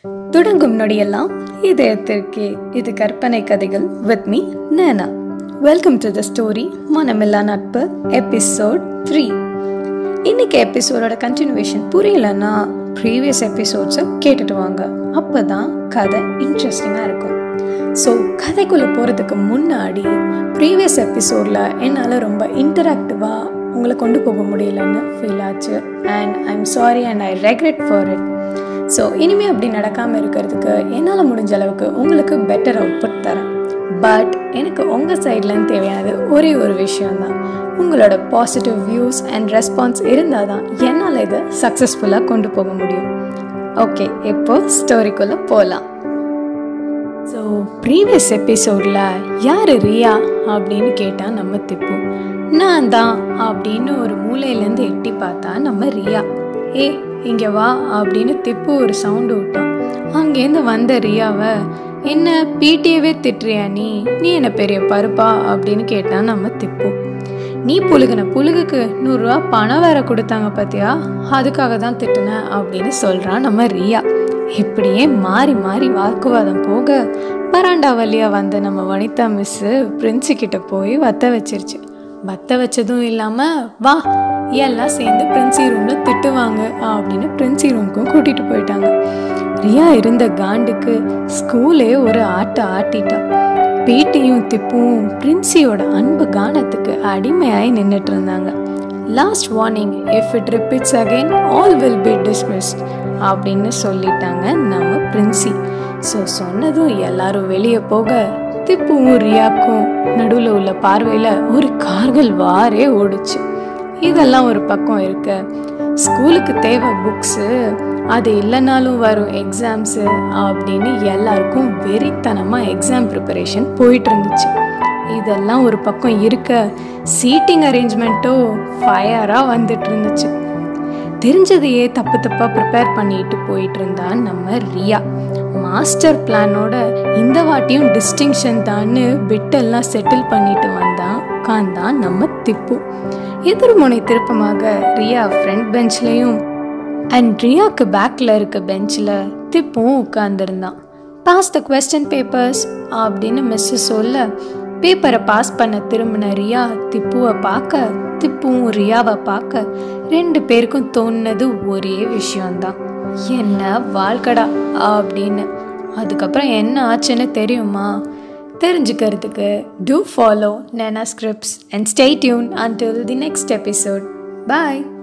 தொடங்கும் நொடியெல்லாம் இதயத்திற்கே இது கற்பனை கதைகள் with me Nena welcome to the story மனமில்லா நட்பு எபிசோட் த்ரீ இன்னைக்கு எபிசோடோட கண்டினியூவேஷன் புரியலன்னா ப்ரீவியஸ் எபிசோட்ஸை கேட்டுட்டு வாங்க அப்போ தான் கதை இன்ட்ரெஸ்டிங்காக இருக்கும் ஸோ கதைக்குள்ளே போகிறதுக்கு முன்னாடி ப்ரீவியஸ் எபிசோடில் என்னால் ரொம்ப இன்டராக்டிவாக உங்களை கொண்டு போக முடியலன்னு ஃபீல் ஆச்சு and I am sorry and I regret for it so இனிமேல் அப்படி நடக்காமல் இருக்கிறதுக்கு என்னால் முடிஞ்ச அளவுக்கு உங்களுக்கு பெட்டர் அவுட்புட் தரேன் பட் எனக்கு உங்கள் சைட்லேருந்து தேவையானது ஒரே ஒரு விஷயம்தான் உங்களோட பாசிட்டிவ் வியூஸ் அண்ட் ரெஸ்பான்ஸ் இருந்தால் தான் என்னால் இதை சக்ஸஸ்ஃபுல்லாக கொண்டு போக முடியும் ஓகே இப்போ ஸ்டோரிக்குள்ளே போகலாம் ஸோ ப்ரீவியஸ் எபிசோடில் யார் ரியா அப்படின்னு கேட்டால் நம்ம திப்பு நான் தான் அப்படின்னு ஒரு மூலையிலேருந்து எட்டி பார்த்தா நம்ம ரியா ஏ இங்கே வா அப்படின்னு திப்பு ஒரு சவுண்டு விட்டான் அங்கேருந்து வந்த ரியாவை என்ன பிடிஏவே திட்டுறியா நீ நீ என்ன பெரிய பருப்பா அப்படின்னு கேட்டான் நம்ம திப்பு நீ புழுகுன புழுகுக்கு நூறுரூவா பணம் வேற கொடுத்தாங்க பார்த்தியா அதுக்காக தான் திட்டுனேன் அப்படின்னு சொல்கிறான் நம்ம ரியா இப்படியே மாறி மாறி வாக்குவாதம் போக பராண்டா வழியா வந்த நம்ம வனிதா மிஸ்ஸு பிரின்ஸு கிட்ட போய் வத்த வச்சிருச்சு வத்த வச்சதும் இல்லாமல் வா எல்லாம் சேர்ந்து பிரின்சி ரூமில் திட்டுவாங்க அப்படின்னு பிரின்சி ரூமுக்கும் கூட்டிகிட்டு போயிட்டாங்க ரியா இருந்த காண்டுக்கு ஸ்கூலே ஒரு ஆட்டை ஆட்டிட்டா பீட்டியும் திப்பும் பிரின்சியோட அன்பு கானத்துக்கு அடிமையாய் நின்றுட்டு இருந்தாங்க last warning if it repeats again all will be dismissed அப்படின்னு சொல்லிட்டாங்க நம்ம பிரின்சி ஸோ சொன்னதும் எல்லாரும் வெளியே போக திப்புவும் ரியாக்கும் நடுவில் உள்ள பார்வையில் ஒரு கார்கள் வாரே ஓடுச்சு இதெல்லாம் ஒரு பக்கம் இருக்க ஸ்கூலுக்கு தேவை புக்ஸு அது இல்லைனாலும் வரும் எக்ஸாம்ஸு அப்படின்னு எல்லாருக்கும் வெறித்தனமாக எக்ஸாம் ப்ரிப்பரேஷன் போயிட்டு இருந்துச்சு இதெல்லாம் ஒரு பக்கம் இருக்க சீட்டிங் அரேஞ்ச்மெண்ட்டோ ஃபயராக வந்துட்டு இருந்துச்சு தெரிஞ்சதையே தப்பு தப்பாக ப்ரிப்பேர் பண்ணிட்டு போயிட்டு இருந்தா நம்ம ரியா மாஸ்டர் பிளானோட இந்த வாட்டியும் டிஸ்டிங்ஷன் தான்னு பிட்டெல்லாம் செட்டில் பண்ணிட்டு வந்தான் உட்காந்தான் நம்ம திப்பு எதிர்முனை திருப்பமாக ரியா ஃப்ரண்ட் பெஞ்ச்லேயும் அண்ட் ரியாக்கு பேக்கில் இருக்க பெஞ்சில் திப்பும் உட்காந்துருந்தான் பாஸ் த கொஸ்டின் பேப்பர்ஸ் அப்படின்னு மிஸ்ஸு சொல்ல பேப்பரை பாஸ் பண்ண திரும்பின ரியா திப்புவை பார்க்க திப்புவும் ரியாவை பார்க்க ரெண்டு பேருக்கும் தோணுனது ஒரே விஷயம்தான் என்ன வாழ்க்கடா அப்படின்னு அதுக்கப்புறம் என்ன ஆச்சுன்னு தெரியுமா தெரிஞ்சுக்கிறதுக்கு to follow Nena scripts and stay tuned until the next episode bye